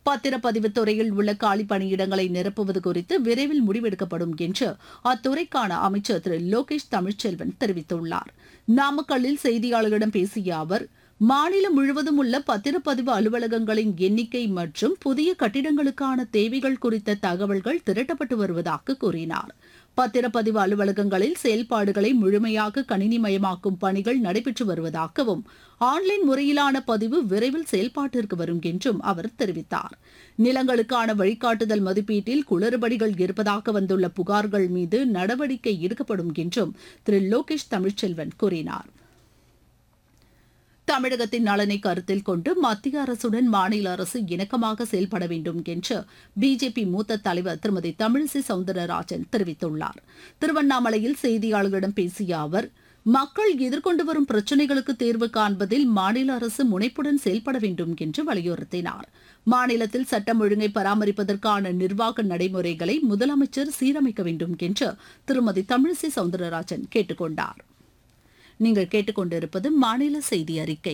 பத்திரப்பதிவு துறையில் உள்ள காலி பணியிடங்களை நிரப்புவது குறித்து விரைவில் முடிவெடுக்கப்படும் என்று அத்துறைக்கான அமைச்சர் திரு லோகேஷ் தமிழ்ச்செல்வன் தெரிவித்துள்ளார் நாமக்கல்லில் செய்தியாளர்களிடம் பேசிய அவர் மாநிலம் முழுவதும் உள்ள பத்திரப்பதிவு அலுவலகங்களின் எண்ணிக்கை மற்றும் புதிய கட்டிடங்களுக்கான தேவைகள் குறித்த தகவல்கள் திரட்டப்பட்டு வருவதாக கூறினார் பத்திரப்பதிவு அலுவலகங்களில் செயல்பாடுகளை முழுமையாக கணினிமயமாக்கும் பணிகள் நடைபெற்று வருவதாகவும் ஆன்லைன் முறையிலான பதிவு விரைவில் செயல்பாட்டிற்கு வரும் என்றும் அவர் தெரிவித்தார் நிலங்களுக்கான வழிகாட்டுதல் மதிப்பீட்டில் குளறுபடிகள் இருப்பதாக வந்துள்ள புகார்கள் மீது நடவடிக்கை எடுக்கப்படும் என்றும் திரு லோகேஷ் தமிழ்ச்செல்வன் கூறினார் தமிழகத்தின் நலனை கருத்தில் கொண்டு மத்திய அரசுடன் மாநில அரசு இணக்கமாக செயல்பட வேண்டும் என்று பிஜேபி மூத்த தலைவர் திருமதி தமிழிசை சவுந்தரராஜன் தெரிவித்துள்ளார் திருவண்ணாமலையில் செய்தியாளர்களிடம் பேசிய அவர் மக்கள் எதிர்கொண்டு வரும் பிரச்சினைகளுக்கு தீர்வு காண்பதில் மாநில அரசு முனைப்புடன் செயல்பட வேண்டும் என்று வலியுறுத்தினார் மாநிலத்தில் சட்டம் ஒழுங்கை பராமரிப்பதற்கான நிர்வாக நடைமுறைகளை முதலமைச்சர் சீரமைக்க வேண்டும் என்று திருமதி தமிழிசை சவுந்தரராஜன் கேட்டுக் கொண்டார் நீங்கள் கேட்டுக்கொண்டிருப்பது மாநில செய்தி அறிக்கை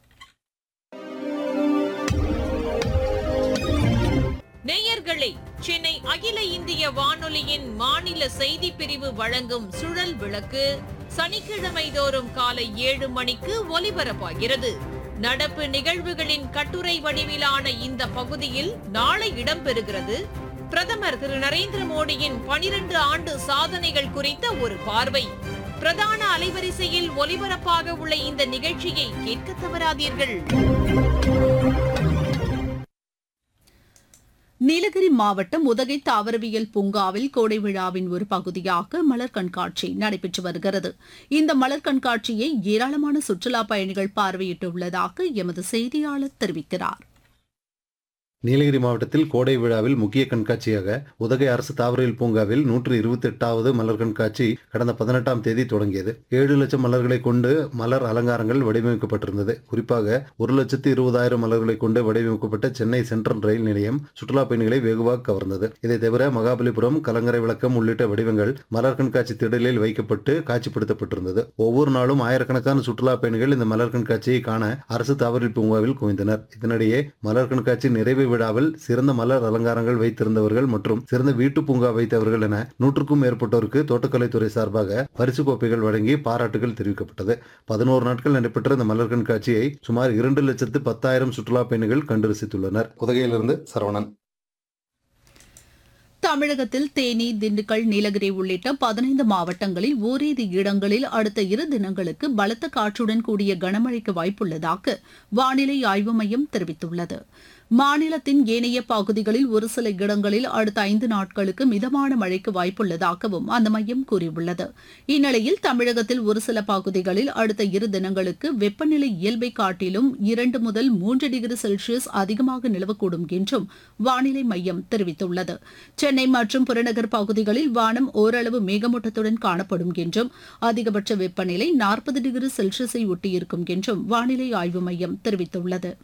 நேயர்களே சென்னை அகில இந்திய வானொலியின் மாநில செய்தி பிரிவு வழங்கும் சுழல் விளக்கு சனிக்கிழமை தோறும் காலை ஏழு மணிக்கு ஒலிபரப்பாகிறது நடப்பு நிகழ்வுகளின் கட்டுரை வடிவிலான இந்த பகுதியில் நாளை இடம்பெறுகிறது பிரதமர் திரு நரேந்திர மோடியின் பனிரெண்டு ஆண்டு சாதனைகள் குறித்த ஒரு பார்வை பிரதான அலைவரிசையில் ஒலிபரப்பாக உள்ள இந்த நிகழ்ச்சியை கேட்க தவறாதீர்கள் நீலகிரி மாவட்டம் உதகை தாவரவியல் பூங்காவில் கோடை விழாவின் ஒரு பகுதியாக மலர் கண்காட்சி நடைபெற்று வருகிறது இந்த மலர் கண்காட்சியை ஏராளமான சுற்றுலா பயணிகள் பார்வையிட்டுள்ளதாக எமது செய்தியாளர் தெரிவிக்கிறார் நீலகிரி மாவட்டத்தில் கோடை விழாவில் முக்கிய கண்காட்சியாக உதகை அரசு தாவரவியல் பூங்காவில் நூற்று இருபத்தி எட்டாவது மலர் கண்காட்சி கடந்த பதினெட்டாம் தேதி தொடங்கியது ஏழு லட்சம் மலர்களை கொண்டு மலர் அலங்காரங்கள் வடிவமைக்கப்பட்டிருந்தது குறிப்பாக ஒரு லட்சத்து இருபதாயிரம் மலர்களை கொண்டு வடிவமைக்கப்பட்ட சென்னை சென்ட்ரல் ரயில் நிலையம் சுற்றுலா பயணிகளை வெகுவாக கவர்ந்தது இதை தவிர மகாபலிபுரம் கலங்கரை விளக்கம் உள்ளிட்ட வடிவங்கள் மலர் கண்காட்சி திடலில் வைக்கப்பட்டு காட்சிப்படுத்தப்பட்டிருந்தது ஒவ்வொரு நாளும் ஆயிரக்கணக்கான சுற்றுலா பயணிகள் இந்த மலர் கண்காட்சியை காண அரசு தாவரவியல் பூங்காவில் குவிந்தனர் இதனிடையே மலர் கண்காட்சி நிறைவு விழாவில் சிறந்த மலர் அலங்காரங்கள் வைத்திருந்தவர்கள் மற்றும் சிறந்த வீட்டு பூங்கா வைத்தவர்கள் என நூற்றுக்கும் மேற்பட்டோருக்கு தோட்டக்கலைத்துறை சார்பாக பரிசு கோப்பைகள் வழங்கி பாராட்டுகள் தெரிவிக்கப்பட்டது பதினோரு நாட்கள் நடைபெற்ற இந்த மலர் கண்காட்சியை சுமார் இரண்டு லட்சத்து பத்தாயிரம் சுற்றுலா பயணிகள் கண்டு ரசித்துள்ளனர் உதகையிலிருந்து சரவணன் தமிழகத்தில் தேனி திண்டுக்கல் நீலகிரி உள்ளிட்ட பதினைந்து மாவட்டங்களில் ஓரிரு இடங்களில் அடுத்த இரு தினங்களுக்கு பலத்த காற்றுடன் கூடிய கனமழைக்கு வாய்ப்புள்ளதாக வானிலை ஆய்வு மையம் தெரிவித்துள்ளது மாநிலத்தின் ஏனைய பகுதிகளில் ஒரு சில இடங்களில் அடுத்த ஐந்து நாட்களுக்கு மிதமான மழைக்கு வாய்ப்புள்ளதாகவும் அந்த மையம் கூறியுள்ளது இந்நிலையில் தமிழகத்தில் ஒரு சில பகுதிகளில் அடுத்த இரு தினங்களுக்கு வெப்பநிலை இயல்பை காட்டிலும் இரண்டு முதல் மூன்று டிகிரி செல்சியஸ் அதிகமாக நிலவக்கூடும் என்றும் வானிலை மையம் தெரிவித்துள்ளது சென்னை மற்றும் புறநகர் பகுதிகளில் வானம் ஓரளவு மேகமூட்டத்துடன் காணப்படும் என்றும் அதிகபட்ச வெப்பநிலை நாற்பது டிகிரி செல்சியஸை ஒட்டியிருக்கும் என்றும் வானிலை ஆய்வு மையம் தெரிவித்துள்ளது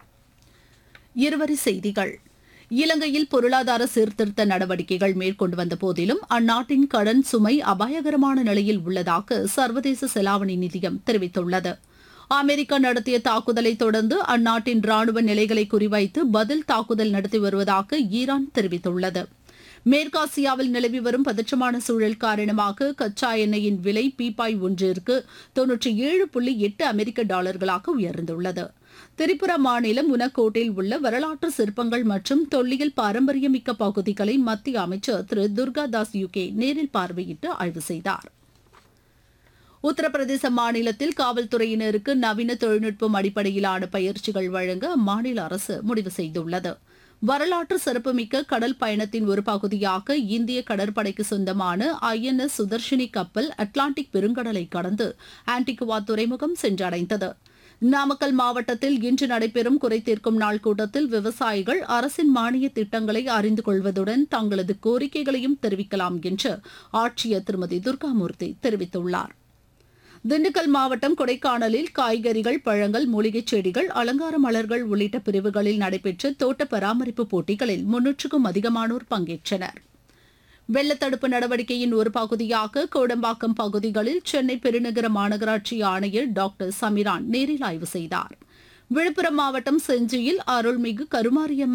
இருவரி செய்திகள் இலங்கையில் பொருளாதார சீர்திருத்த நடவடிக்கைகள் மேற்கொண்டு வந்த போதிலும் அந்நாட்டின் கடன் சுமை அபாயகரமான நிலையில் உள்ளதாக சர்வதேச செலாவணி நிதியம் தெரிவித்துள்ளது அமெரிக்கா நடத்திய தாக்குதலை தொடர்ந்து அந்நாட்டின் ராணுவ நிலைகளை குறிவைத்து பதில் தாக்குதல் நடத்தி வருவதாக ஈரான் தெரிவித்துள்ளது மேற்காசியாவில் நிலவி வரும் பதற்றமான சூழல் காரணமாக கச்சா எண்ணெயின் விலை பீப்பாய் ஒன்றிற்கு தொன்னூற்றி ஏழு புள்ளி எட்டு அமெரிக்க டாலர்களாக உயர்ந்துள்ளது திரிபுரா மாநிலம் உனக்கோட்டில் உள்ள வரலாற்று சிற்பங்கள் மற்றும் தொல்லியல் பாரம்பரியமிக்க பகுதிகளை மத்திய அமைச்சர் திரு துர்கா தாஸ் யுகே நேரில் பார்வையிட்டு ஆய்வு செய்தார் உத்தரப்பிரதேச மாநிலத்தில் காவல்துறையினருக்கு நவீன தொழில்நுட்பம் அடிப்படையிலான பயிற்சிகள் வழங்க அம்மாநில அரசு முடிவு செய்துள்ளது வரலாற்று சிறப்புமிக்க கடல் பயணத்தின் ஒரு பகுதியாக இந்திய கடற்படைக்கு சொந்தமான ஐஎன்எஸ் சுதர்ஷினி கப்பல் அட்லாண்டிக் பெருங்கடலை கடந்து ஆன்டிகுவா துறைமுகம் சென்றடைந்தது நாமக்கல் மாவட்டத்தில் இன்று நடைபெறும் குறைதீர்க்கும் நாள் கூட்டத்தில் விவசாயிகள் அரசின் மானிய திட்டங்களை அறிந்து கொள்வதுடன் தங்களது கோரிக்கைகளையும் தெரிவிக்கலாம் என்று ஆட்சியர் திருமதி துர்காமூர்த்தி தெரிவித்துள்ளார் திண்டுக்கல் மாவட்டம் கொடைக்கானலில் காய்கறிகள் பழங்கள் மூலிகைச் செடிகள் அலங்கார மலர்கள் உள்ளிட்ட பிரிவுகளில் நடைபெற்ற தோட்ட பராமரிப்பு போட்டிகளில் முன்னூற்றுக்கும் அதிகமானோர் பங்கேற்றனர் வெள்ளத்தடுப்பு நடவடிக்கையின் ஒரு பகுதியாக கோடம்பாக்கம் பகுதிகளில் சென்னை பெருநகர மாநகராட்சி ஆணையர் டாக்டர் சமிரான் நேரில் ஆய்வு செய்தார் விழுப்புரம் மாவட்டம் செஞ்சியில் அருள்மிகு கருமாரியம்மன்